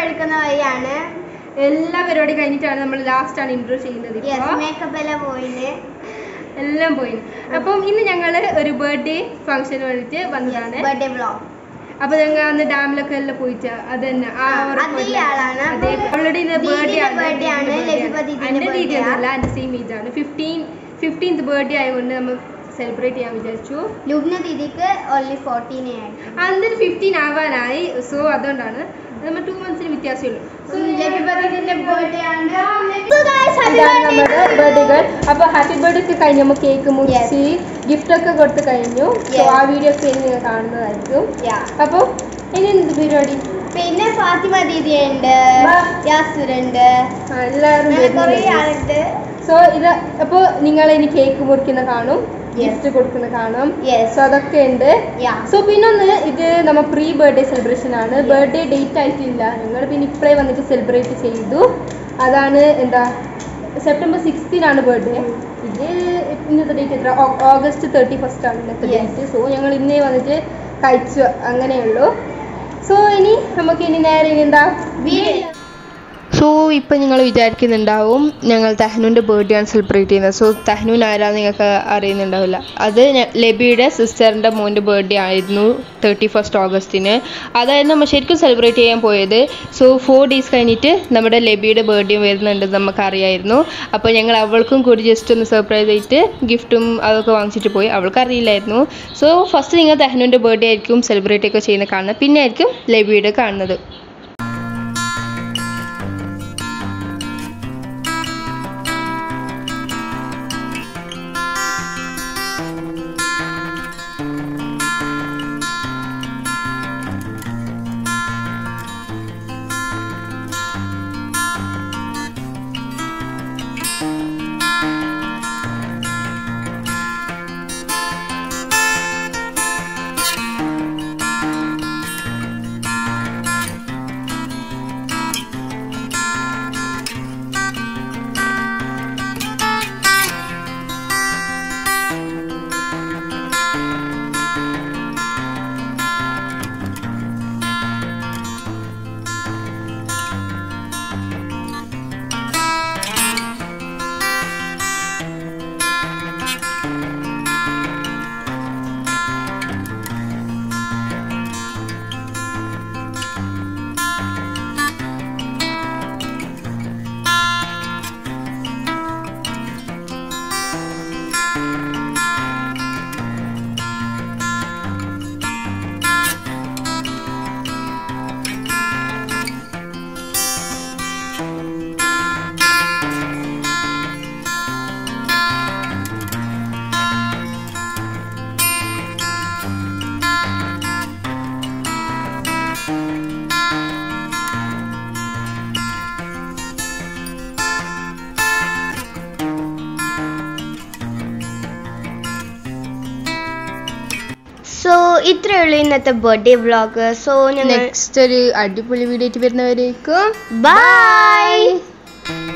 എടുക്കുന്ന വഴിയാണ് എല്ലാ പരിപാടി കഴിഞ്ഞിട്ടാണ് നമ്മൾ ലാസ്റ്റ് ആണ് ഇൻട്രോ ചെയ്യുന്നത് യെസ് ഇപ്പോൾ മേക്കപ്പ് എല്ലാം പോയിന് എല്ലാം പോയി അപ്പം ഇന്ന് ഞങ്ങൾ ഒരു ബർത്ത്ഡേ ഫംഗ്ഷന് വേണ്ടിയിട്ട് വന്നതാണ് ബർത്ത്ഡേ വ്ളോഗ് അപ്പൊ ഞങ്ങൾ അന്ന് ഡാമിലൊക്കെ എല്ലാം പോയിട്ട് അത് തന്നെ ആ ആ, ഒരു അതേ പോലെ. ആളാണ്. അതെ അവളുടെ ഇന്ന് ദീദിയുടെ ബർത്ത്ഡേ ആണ് birthday ആണ്, ദീദിയുടെ ലതിക birthday ആണ്. ദീദിയുടെ എൻ്റെ birthday ഡീറ്റെയിൽ ആണ്. അല്ല എൻ്റെ സെയിം ഏജ് ആണ് ഫിഫ്റ്റീൻ ഫിഫ്റ്റീൻത് ബർത്ത്ഡേ ആയതുകൊണ്ട് നമ്മൾ സെലിബ്രേറ്റ് ചെയ്യാൻ വിചാരിച്ചു ലുബ്ന ദീദിക്ക് ഓൺലി ഫോർട്ടീൻ ആയിരുന്നു അന്നിന് ഫിഫ്റ്റീൻ ആവാനായി സോ അതുകൊണ്ടാണ് നമ്മൾ ടു മന്ത്സിന് വ്യത്യാസമേ ഉള്ളൂ So, ബർത്ത്ഡേ ആണ് So guys, happy ഇതാണ് birthday നമ്മുടെ to ബർത്ത്ഡേകൾ അപ്പൊ ഹാപ്പി ബർത്ത്ഡേ ഒക്കെ കഴിഞ്ഞ് നമ്മൾ കേക്ക് മുറിച്ച് ഗിഫ്റ്റ് ഒക്കെ കൊടുത്ത് കഴിഞ്ഞു സോ Yes. ആ വീഡിയോ ഒക്കെ ഇനി നിങ്ങൾ കാണുന്നതായിരിക്കും Yeah. അപ്പോൾ ഇനി എന്ത് പരിപാടി പിന്നെ ഫാത്തിമ ദീദി ഉണ്ട് ബാ. യാസുർ ഉണ്ട് ആ, എല്ലാവരും അങ്ങനെ കുറേ വരുന്നുണ്ട്. ആളുണ്ട് സോ ഇത് അപ്പോൾ നിങ്ങൾ ഇനി കേക്ക് മുറിക്കുന്ന കാണും Yes. ഗിഫ്റ്റ് കൊടുക്കുന്ന കാണും യെസ് സോ അതൊക്കെ ഉണ്ട് യാ സോ പിന്നൊന്ന് ഇത് നമ്മ പ്രീ ബർത്ത്ഡേ സെലിബ്രേഷൻ ആണ് ബർത്ത്ഡേ ഡേറ്റ് ആയിട്ടില്ല ഞങ്ങൾ പിന്നെ ഇപ്പോഴേ വന്നിട്ട് സെലിബ്രേറ്റ് ചെയ്തു അതാണ് എന്താ സെപ്റ്റംബർ സിക്സ്റ്റീനാണ് ബർത്ത്ഡേ ഇത് ഇന്നത്തെ ഡേറ്റ് എത്ര ഓ- ഓഗസ്റ്റ് തേർട്ടി ഫസ്റ്റ് ആണ് ഇന്നത്തെ Yes. ഡേറ്റ് സോ ഞങ്ങൾ ഇന്നേ വന്നിട്ട് കഴിച്ചു അങ്ങനെയുള്ളൂ സോ ഇനി നമുക്ക് ഇനി നേരെ ഇനി എന്താ വീഡിയോ സോ ഇപ്പം നിങ്ങൾ വിചാരിക്കുന്നുണ്ടാവും ഞങ്ങൾ തെഹ്നുവിൻ്റെ ബർത്ത്ഡേ ആണ് സെലിബ്രേറ്റ് ചെയ്യുന്നത് സോ തെഹ്നുവിൻ ആരാന്ന് നിങ്ങൾക്ക് അറിയുന്നുണ്ടാവില്ല അത് ഞ- ലബിയുടെ സിസ്റ്ററിൻ്റെ മോൻ്റെ ബർത്ത്ഡേ ആയിരുന്നു തേർട്ടി ഫസ്റ്റ് ഓഗസ്റ്റിന് അതായിരുന്നു നമ്മൾ ശരിക്കും സെലിബ്രേറ്റ് ചെയ്യാൻ പോയത് സോ ഫോർ ഡേയ്സ് കഴിഞ്ഞിട്ട് നമ്മുടെ ലബിയുടെ ബർത്ത്ഡേ വരുന്നുണ്ടെന്ന് നമുക്ക് അറിയായിരുന്നു അപ്പോൾ ഞങ്ങൾ അവൾക്കും കൂടി ജസ്റ്റ് ഒന്ന് സർപ്രൈസ് ആയിട്ട് ഗിഫ്റ്റും അതൊക്കെ വാങ്ങിച്ചിട്ട് പോയി അവൾക്ക് അറിയില്ലായിരുന്നു സോ ഫസ്റ്റ് നിങ്ങൾ തെഹ്നുവിൻ്റെ ബർത്ത്ഡേ ആയിരിക്കും സെലിബ്രേറ്റ് ഒക്കെ ചെയ്യുന്നത് കാണുന്നത് പിന്നെ ആയിരിക്കും ലബിയുടെ കാണുന്നത് സോ ഇത്രയേ ഉള്ളൂ ഇന്നത്തെ ബർത്ത്ഡേ വ്ളോഗ് സോ ഞങ്ങൾ നെക്സ്റ്റ് ഒരു അടിപൊളി വീഡിയോ ആയിട്ട് വരുന്നവരേക്കും ബൈ